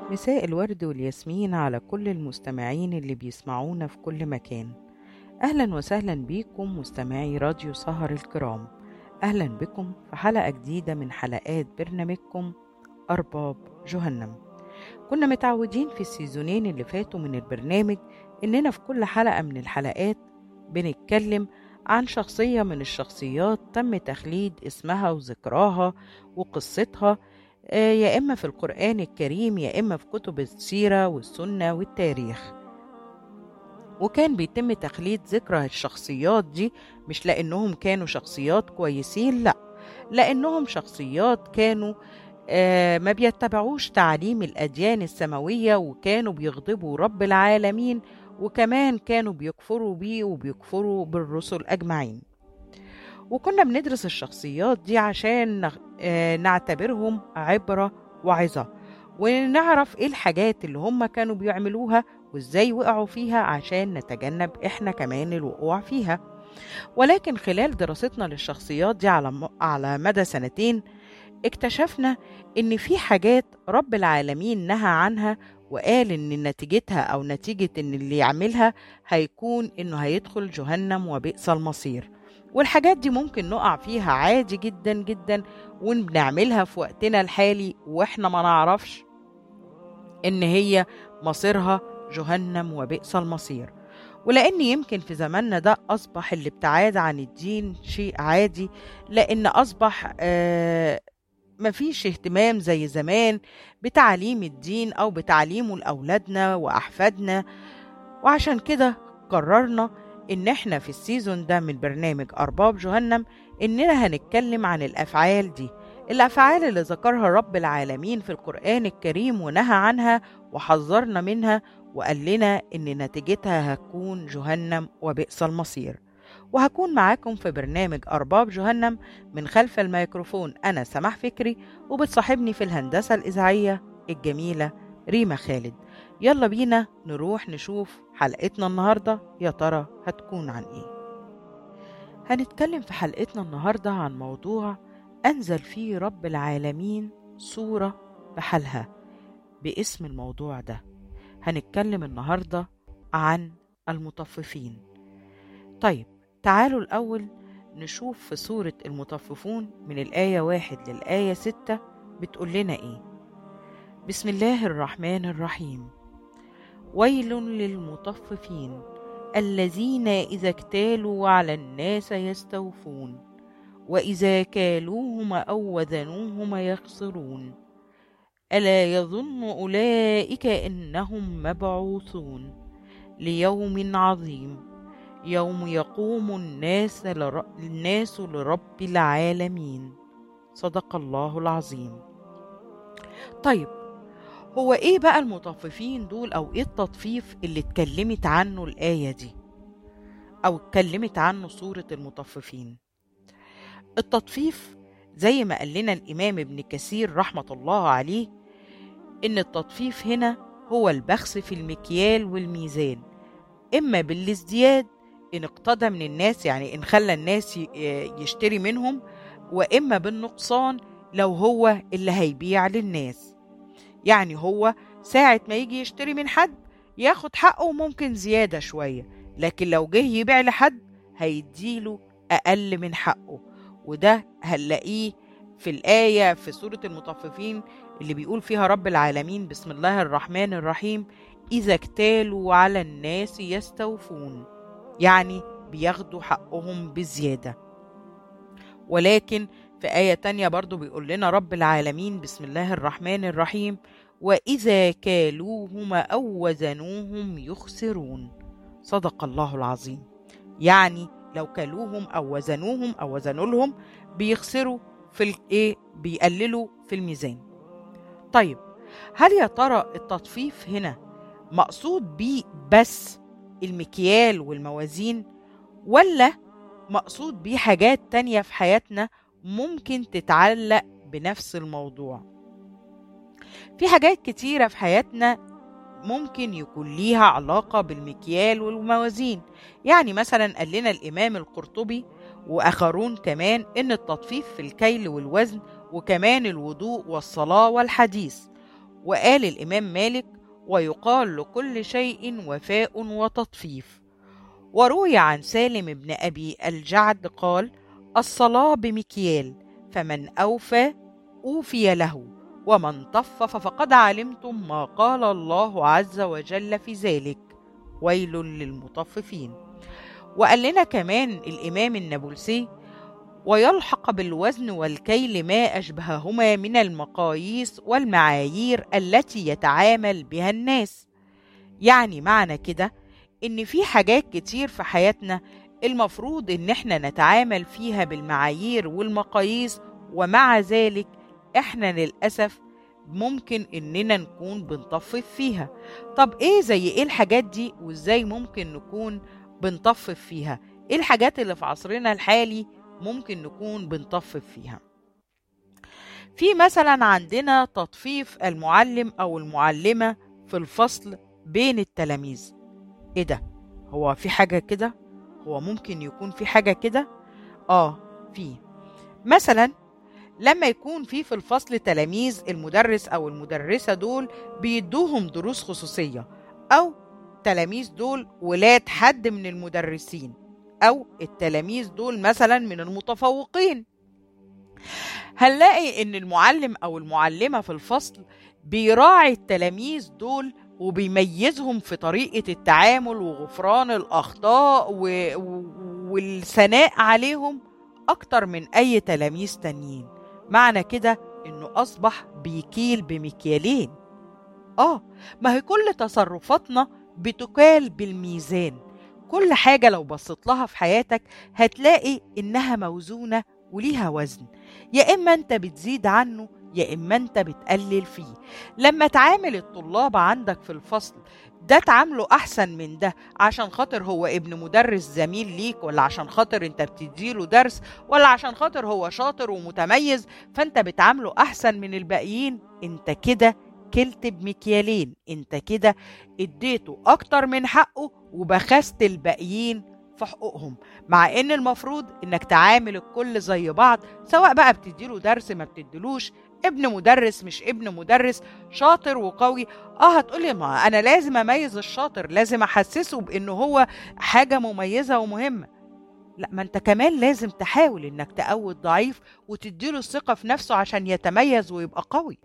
مساء الورد والياسمين على كل المستمعين اللي بيسمعونا في كل مكان أهلا وسهلا بيكم مستمعي راديو سهر الكرام أهلا بكم في حلقة جديدة من حلقات برنامجكم أرباب جهنم كنا متعودين في السيزونين اللي فاتوا من البرنامج إننا في كل حلقة من الحلقات بنتكلم عن شخصية من الشخصيات تم تخليد اسمها وذكراها وقصتها آه، يا إما في القرآن الكريم يا إما في كتب السيرة والسنة والتاريخ وكان بيتم تخليد ذكرى الشخصيات دي مش لأنهم كانوا شخصيات كويسين لأ لأنهم شخصيات كانوا آه، ما بيتبعوش تعاليم الأديان السماوية وكانوا بيغضبوا رب العالمين وكمان كانوا بيكفروا بيه وبيكفروا بالرسل أجمعين وكنا بندرس الشخصيات دي عشان نغ- آه، نعتبرهم عبرة وعظة ونعرف ايه الحاجات اللي هم كانوا بيعملوها وازاي وقعوا فيها عشان نتجنب احنا كمان الوقوع فيها ولكن خلال دراستنا للشخصيات دي على م- على مدى سنتين اكتشفنا ان في حاجات رب العالمين نهى عنها وقال ان نتيجتها او نتيجة ان اللي يعملها هيكون انه هيدخل جهنم وبئس المصير والحاجات دي ممكن نقع فيها عادي جدا جدا وبنعملها في وقتنا الحالي واحنا ما نعرفش ان هي مصيرها جهنم وبئس المصير ولان يمكن في زماننا ده اصبح الابتعاد عن الدين شيء عادي لان اصبح آه مفيش اهتمام زي زمان بتعليم الدين او بتعليمه لاولادنا واحفادنا وعشان كده قررنا ان احنا في السيزون ده من برنامج ارباب جهنم اننا هنتكلم عن الافعال دي الافعال اللي ذكرها رب العالمين في القران الكريم ونهى عنها وحذرنا منها وقال لنا ان نتيجتها هتكون جهنم وبئس المصير وهكون معاكم في برنامج أرباب جهنم من خلف الميكروفون أنا سماح فكري وبتصاحبني في الهندسة الإذاعية الجميلة ريما خالد يلا بينا نروح نشوف حلقتنا النهاردة يا ترى هتكون عن إيه هنتكلم في حلقتنا النهاردة عن موضوع أنزل فيه رب العالمين سورة بحالها باسم الموضوع ده هنتكلم النهاردة عن المطففين طيب تعالوا الأول نشوف في سورة المطففون من الآية واحد للآية ستة بتقول لنا إيه بسم الله الرحمن الرحيم ويل للمطففين الذين إذا اكتالوا على الناس يستوفون وإذا كالوهم أو وزنوهم يخسرون ألا يظن أولئك أنهم مبعوثون ليوم عظيم يوم يقوم الناس لر... الناس لرب العالمين صدق الله العظيم طيب هو ايه بقى المطففين دول او ايه التطفيف اللي اتكلمت عنه الآية دي او اتكلمت عنه سورة المطففين التطفيف زي ما قال لنا الإمام ابن كثير رحمة الله عليه إن التطفيف هنا هو البخس في المكيال والميزان إما بالازدياد إن اقتدى من الناس يعني إن خلى الناس ي- يشتري منهم وإما بالنقصان لو هو اللي هيبيع للناس يعني هو ساعة ما يجي يشتري من حد ياخد حقه ممكن زيادة شوية لكن لو جه يبيع لحد هيديله أقل من حقه وده هنلاقيه في الآية في سورة المطففين اللي بيقول فيها رب العالمين بسم الله الرحمن الرحيم إذا اكتالوا على الناس يستوفون يعني بياخدوا حقهم بزيادة ولكن في آية تانية برضو بيقول لنا رب العالمين بسم الله الرحمن الرحيم وإذا كالوهم أو وزنوهم يخسرون صدق الله العظيم يعني لو كالوهم أو وزنوهم أو وزنوا لهم بيخسروا في الإيه بيقللوا في الميزان طيب هل يا ترى التطفيف هنا مقصود بيه بس المكيال والموازين ولا مقصود بيه حاجات تانية في حياتنا ممكن تتعلق بنفس الموضوع في حاجات كتيرة في حياتنا ممكن يكون ليها علاقة بالمكيال والموازين يعني مثلا قال لنا الإمام القرطبي وآخرون كمان إن التطفيف في الكيل والوزن وكمان الوضوء والصلاة والحديث وقال الإمام مالك ويقال لكل شيء وفاء وتطفيف وروي عن سالم بن أبي الجعد قال الصلاة بمكيال فمن أوفى أوفي له ومن طفف فقد علمتم ما قال الله عز وجل في ذلك ويل للمطففين وقال لنا كمان الإمام النابلسي ويلحق بالوزن والكيل ما أشبههما من المقاييس والمعايير التي يتعامل بها الناس يعني معنى كده إن في حاجات كتير في حياتنا المفروض إن احنا نتعامل فيها بالمعايير والمقاييس ومع ذلك احنا للأسف ممكن إننا نكون بنطفف فيها طب إيه زي إيه الحاجات دي وإزاي ممكن نكون بنطفف فيها إيه الحاجات اللي في عصرنا الحالي ممكن نكون بنطفف فيها في مثلا عندنا تطفيف المعلم أو المعلمة في الفصل بين التلاميذ إيه ده هو في حاجة كده هو ممكن يكون في حاجة كده آه في مثلا لما يكون في في الفصل تلاميذ المدرس أو المدرسة دول بيدوهم دروس خصوصية أو تلاميذ دول ولاد حد من المدرسين أو التلاميذ دول مثلا من المتفوقين هنلاقي إن المعلم أو المعلمة في الفصل بيراعي التلاميذ دول وبيميزهم في طريقة التعامل وغفران الأخطاء و... والثناء عليهم أكتر من أي تلاميذ تانيين معنى كده إنه أصبح بيكيل بمكيالين آه ما هي كل تصرفاتنا بتكال بالميزان كل حاجة لو بصيت لها في حياتك هتلاقي إنها موزونة وليها وزن يا إما أنت بتزيد عنه يا إما أنت بتقلل فيه لما تعامل الطلاب عندك في الفصل ده تعامله أحسن من ده عشان خاطر هو ابن مدرس زميل ليك ولا عشان خاطر أنت بتديله درس ولا عشان خاطر هو شاطر ومتميز فأنت بتعامله أحسن من الباقيين أنت كده كلت بمكيالين أنت كده اديته أكتر من حقه وبخست الباقيين في حقوقهم مع ان المفروض انك تعامل الكل زي بعض سواء بقى بتديله درس ما بتديلوش ابن مدرس مش ابن مدرس شاطر وقوي اه هتقولي ما انا لازم اميز الشاطر لازم احسسه بانه هو حاجه مميزه ومهمه لا ما انت كمان لازم تحاول انك تقوي الضعيف وتديله الثقه في نفسه عشان يتميز ويبقى قوي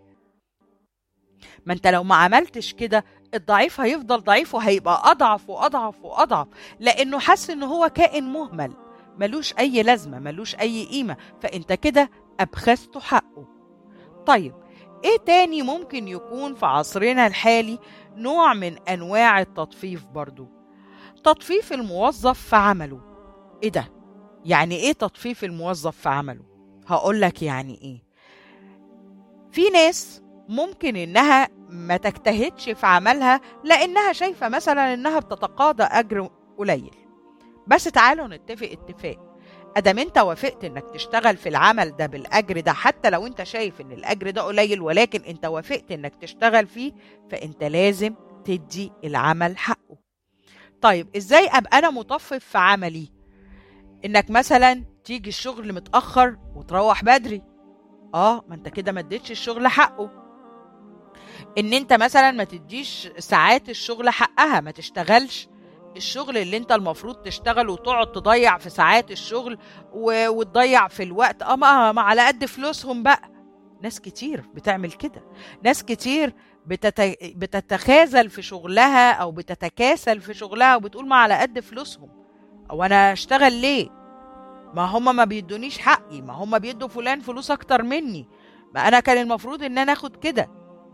ما انت لو ما عملتش كده الضعيف هيفضل ضعيف وهيبقى اضعف واضعف واضعف لانه حس ان هو كائن مهمل ملوش اي لازمه ملوش اي قيمه فانت كده ابخسته حقه طيب ايه تاني ممكن يكون في عصرنا الحالي نوع من انواع التطفيف برضو تطفيف الموظف في عمله ايه ده يعني ايه تطفيف الموظف في عمله هقول لك يعني ايه في ناس ممكن انها ما تجتهدش في عملها لانها شايفه مثلا انها بتتقاضى اجر قليل بس تعالوا نتفق اتفاق ادام انت وافقت انك تشتغل في العمل ده بالاجر ده حتى لو انت شايف ان الاجر ده قليل ولكن انت وافقت انك تشتغل فيه فانت لازم تدي العمل حقه طيب ازاي ابقى انا مطفف في عملي انك مثلا تيجي الشغل متاخر وتروح بدري اه ما انت كده ما اديتش الشغل حقه ان انت مثلا ما تديش ساعات الشغل حقها ما تشتغلش الشغل اللي انت المفروض تشتغل وتقعد تضيع في ساعات الشغل و... وتضيع في الوقت اه ما... ما على قد فلوسهم بقى ناس كتير بتعمل كده ناس كتير بتت... بتتخاذل في شغلها او بتتكاسل في شغلها وبتقول ما على قد فلوسهم او انا اشتغل ليه ما هم ما بيدونيش حقي ما هم بيدوا فلان فلوس اكتر مني ما انا كان المفروض ان انا اخد كده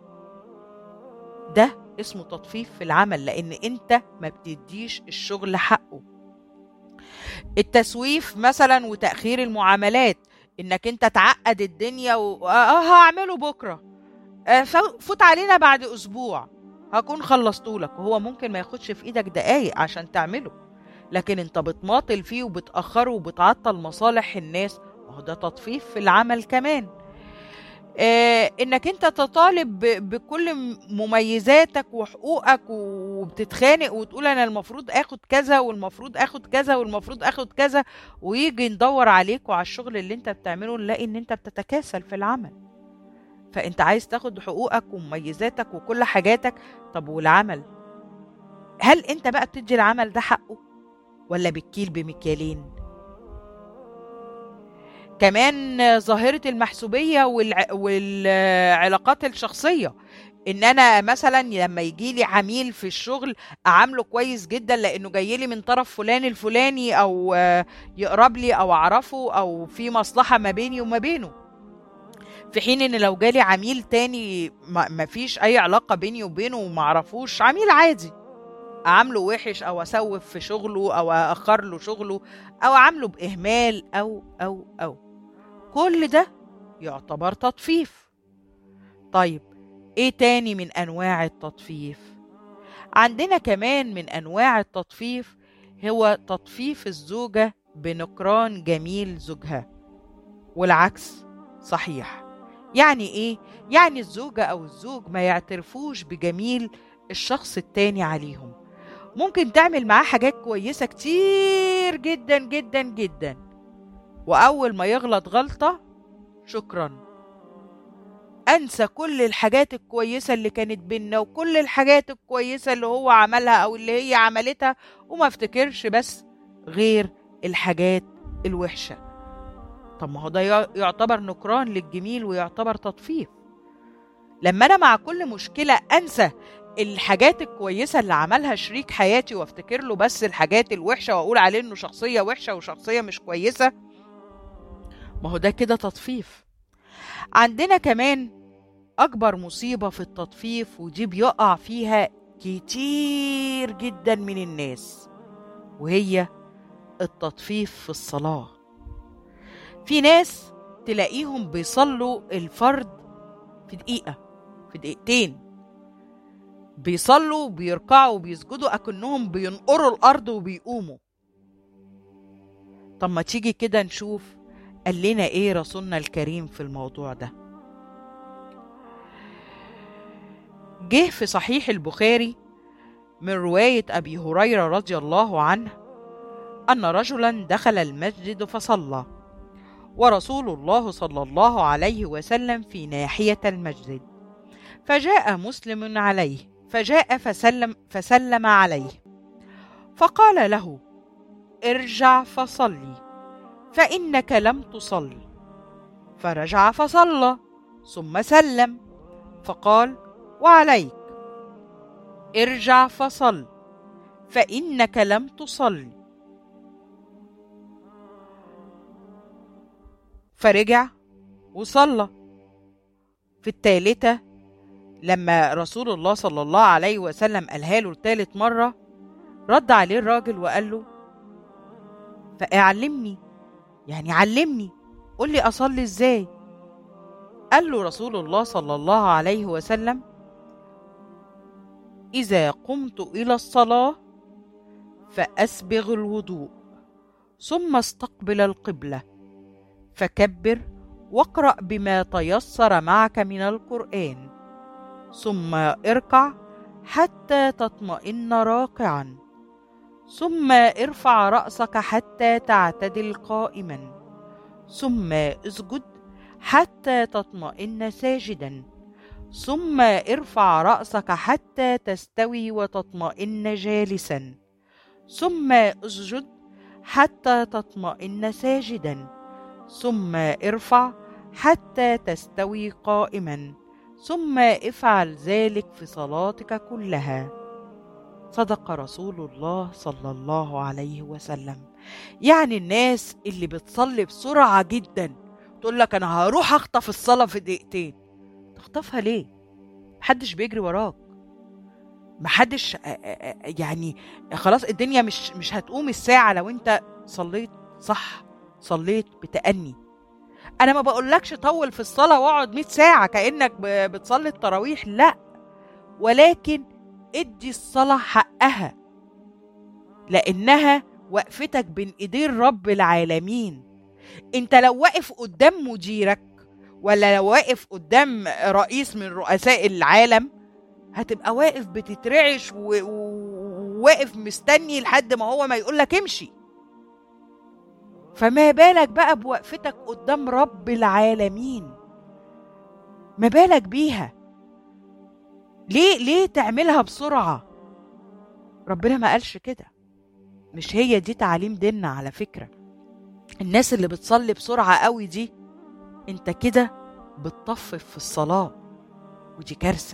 ده اسمه تطفيف في العمل لان انت ما بتديش الشغل حقه التسويف مثلا وتاخير المعاملات انك انت تعقد الدنيا و... اه هعمله بكره آه فوت علينا بعد اسبوع هكون خلصته لك وهو ممكن ما ياخدش في ايدك دقايق عشان تعمله لكن انت بتماطل فيه وبتاخره وبتعطل مصالح الناس وهو ده تطفيف في العمل كمان آه انك انت تطالب بكل مميزاتك وحقوقك وبتتخانق وتقول انا المفروض اخد كذا والمفروض اخد كذا والمفروض اخد كذا ويجي ندور عليك وعلى الشغل اللي انت بتعمله نلاقي ان انت بتتكاسل في العمل فانت عايز تاخد حقوقك ومميزاتك وكل حاجاتك طب والعمل هل انت بقى بتدي العمل ده حقه ولا بالكيل بمكيالين كمان ظاهرة المحسوبية والع... والعلاقات الشخصية ان انا مثلا لما يجي لي عميل في الشغل اعامله كويس جدا لانه جاي لي من طرف فلان الفلاني او يقرب لي او اعرفه او في مصلحة ما بيني وما بينه في حين ان لو جالي عميل تاني ما فيش اي علاقة بيني وبينه وما اعرفوش عميل عادي اعامله وحش او اسوف في شغله او اخر له شغله او اعامله باهمال او او او كل ده يعتبر تطفيف طيب ايه تاني من انواع التطفيف عندنا كمان من انواع التطفيف هو تطفيف الزوجه بنكران جميل زوجها والعكس صحيح يعني ايه يعني الزوجه او الزوج ما يعترفوش بجميل الشخص التاني عليهم ممكن تعمل معاه حاجات كويسه كتير جدا جدا جدا واول ما يغلط غلطه شكرا انسى كل الحاجات الكويسه اللي كانت بينا وكل الحاجات الكويسه اللي هو عملها او اللي هي عملتها وما افتكرش بس غير الحاجات الوحشه طب ما هو ده يعتبر نكران للجميل ويعتبر تطفيف لما انا مع كل مشكله انسى الحاجات الكويسة اللي عملها شريك حياتي وافتكر له بس الحاجات الوحشة واقول عليه انه شخصية وحشة وشخصية مش كويسة ما هو ده كده تطفيف عندنا كمان أكبر مصيبة في التطفيف ودي بيقع فيها كتير جدا من الناس وهي التطفيف في الصلاة في ناس تلاقيهم بيصلوا الفرد في دقيقة في دقيقتين بيصلوا وبيركعوا وبيسجدوا أكنهم بينقروا الأرض وبيقوموا طب ما تيجي كده نشوف قال لنا إيه رسولنا الكريم في الموضوع ده جه في صحيح البخاري من رواية أبي هريرة رضي الله عنه أن رجلا دخل المسجد فصلى ورسول الله صلى الله عليه وسلم في ناحية المسجد فجاء مسلم عليه فجاء فسلم فسلم عليه فقال له ارجع فصلي فإنك لم تصل فرجع فصلى ثم سلم فقال وعليك ارجع فصل فإنك لم تصل فرجع وصلى في الثالثة لما رسول الله صلى الله عليه وسلم قالها له الثالث مرة رد عليه الراجل وقال له فاعلمني يعني علمني قل لي أصلي إزاي قال له رسول الله صلى الله عليه وسلم إذا قمت إلى الصلاة فأسبغ الوضوء ثم استقبل القبلة فكبر واقرأ بما تيسر معك من القرآن ثم اركع حتى تطمئن راكعا ثم ارفع رأسك حتى تعتدل قائما ثم اسجد حتى تطمئن ساجدا ثم ارفع رأسك حتى تستوي وتطمئن جالسا ثم اسجد حتى تطمئن ساجدا ثم ارفع حتى تستوي قائما ثم افعل ذلك في صلاتك كلها صدق رسول الله صلى الله عليه وسلم يعني الناس اللي بتصلي بسرعة جدا تقول لك أنا هروح أخطف الصلاة في دقيقتين تخطفها ليه؟ محدش بيجري وراك محدش يعني خلاص الدنيا مش مش هتقوم الساعة لو أنت صليت صح صليت بتأني أنا ما بقولكش طول في الصلاة واقعد 100 ساعة كأنك بتصلي التراويح لا ولكن ادي الصلاة حقها لأنها وقفتك بين إيدين رب العالمين انت لو واقف قدام مديرك ولا لو واقف قدام رئيس من رؤساء العالم هتبقى واقف بتترعش وواقف مستني لحد ما هو ما يقولك امشي فما بالك بقى بوقفتك قدام رب العالمين ما بالك بيها ليه ليه تعملها بسرعة ربنا ما قالش كده مش هي دي تعاليم ديننا على فكرة الناس اللي بتصلي بسرعة قوي دي انت كده بتطفف في الصلاة ودي كارثة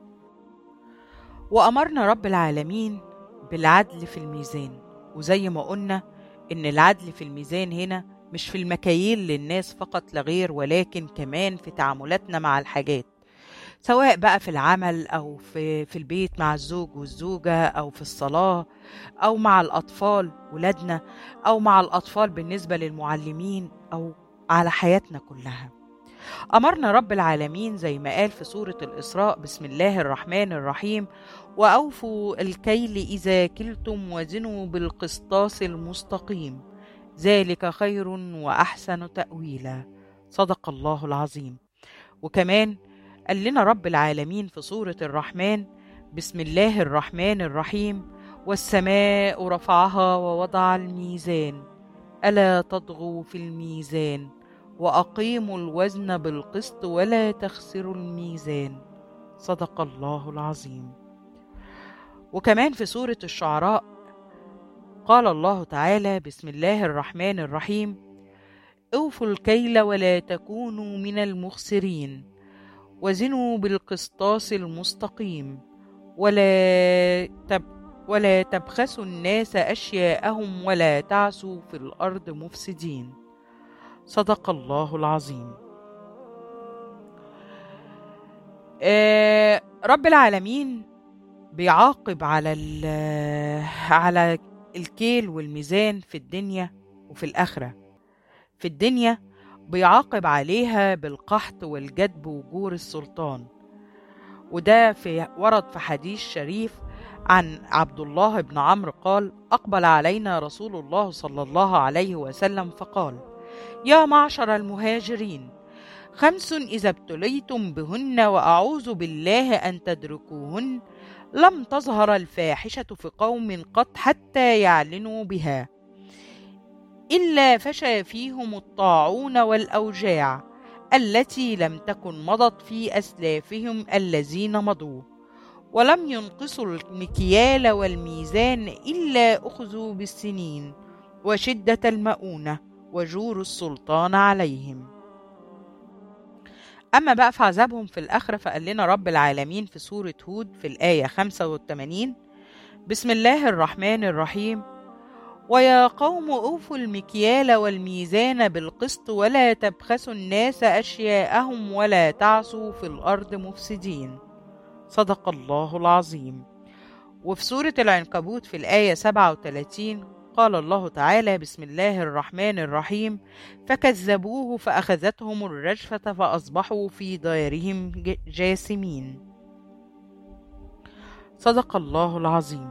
وأمرنا رب العالمين بالعدل في الميزان وزي ما قلنا إن العدل في الميزان هنا مش في المكاييل للناس فقط لغير ولكن كمان في تعاملاتنا مع الحاجات سواء بقى في العمل أو في, في البيت مع الزوج والزوجة أو في الصلاة أو مع الأطفال ولادنا أو مع الأطفال بالنسبة للمعلمين أو على حياتنا كلها أمرنا رب العالمين زي ما قال في سورة الإسراء بسم الله الرحمن الرحيم وأوفوا الكيل إذا كلتم وزنوا بالقسطاس المستقيم ذلك خير وأحسن تأويلا صدق الله العظيم وكمان قال لنا رب العالمين في سورة الرحمن بسم الله الرحمن الرحيم والسماء رفعها ووضع الميزان ألا تطغوا في الميزان وأقيموا الوزن بالقسط ولا تخسروا الميزان صدق الله العظيم وكمان في سورة الشعراء قال الله تعالى بسم الله الرحمن الرحيم اوفوا الكيل ولا تكونوا من المخسرين وزنوا بالقسطاس المستقيم ولا تب ولا تبخسوا الناس أشياءهم ولا تعسوا في الأرض مفسدين صدق الله العظيم آه رب العالمين بيعاقب على على الكيل والميزان في الدنيا وفي الآخرة في الدنيا بيعاقب عليها بالقحط والجدب وجور السلطان وده في ورد في حديث شريف عن عبد الله بن عمرو قال أقبل علينا رسول الله صلى الله عليه وسلم فقال يا معشر المهاجرين خمس إذا ابتليتم بهن وأعوذ بالله أن تدركوهن لم تظهر الفاحشة في قوم قط حتى يعلنوا بها إلا فشى فيهم الطاعون والأوجاع التي لم تكن مضت في أسلافهم الذين مضوا ولم ينقصوا المكيال والميزان إلا أخذوا بالسنين وشدة المؤونة وجور السلطان عليهم أما بقى في عذابهم في الآخرة فقال لنا رب العالمين في سورة هود في الآية 85 بسم الله الرحمن الرحيم ويا قوم أوفوا المكيال والميزان بالقسط ولا تبخسوا الناس أشياءهم ولا تعصوا في الأرض مفسدين صدق الله العظيم وفي سورة العنكبوت في الآية 37 قال الله تعالى بسم الله الرحمن الرحيم فكذبوه فأخذتهم الرجفة فأصبحوا في دارهم جاثمين صدق الله العظيم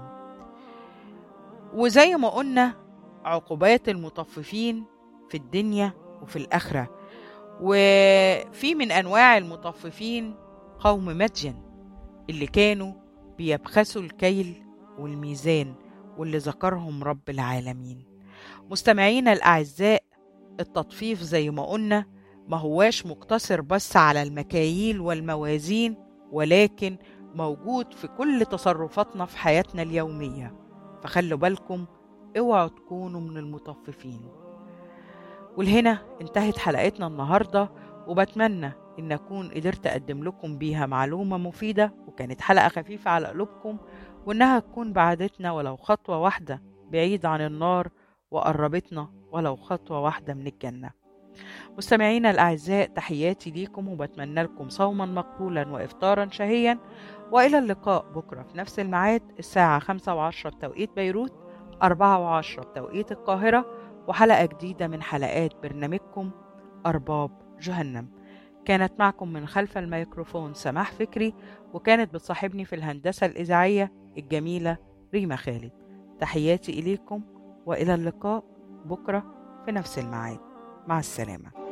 وزي ما قلنا عقوبات المطففين في الدنيا وفي الآخرة وفي من أنواع المطففين قوم مدين اللي كانوا بيبخسوا الكيل والميزان واللي ذكرهم رب العالمين مستمعينا الأعزاء التطفيف زي ما قلنا ما هواش مقتصر بس على المكاييل والموازين ولكن موجود في كل تصرفاتنا في حياتنا اليومية فخلوا بالكم اوعوا تكونوا من المطففين ولهنا انتهت حلقتنا النهاردة وبتمنى إن أكون قدرت أقدم لكم بيها معلومة مفيدة وكانت حلقة خفيفة على قلوبكم وإنها تكون بعدتنا ولو خطوة واحدة بعيد عن النار وقربتنا ولو خطوة واحدة من الجنة مستمعينا الأعزاء تحياتي ليكم وبتمنى لكم صوما مقبولا وإفطارا شهيا وإلى اللقاء بكرة في نفس الميعاد الساعة خمسة وعشرة بتوقيت بيروت أربعة وعشرة بتوقيت القاهرة وحلقة جديدة من حلقات برنامجكم أرباب جهنم كانت معكم من خلف الميكروفون سماح فكري وكانت بتصاحبني في الهندسة الإذاعية الجميلة ريما خالد تحياتي إليكم وإلى اللقاء بكرة في نفس الميعاد مع السلامه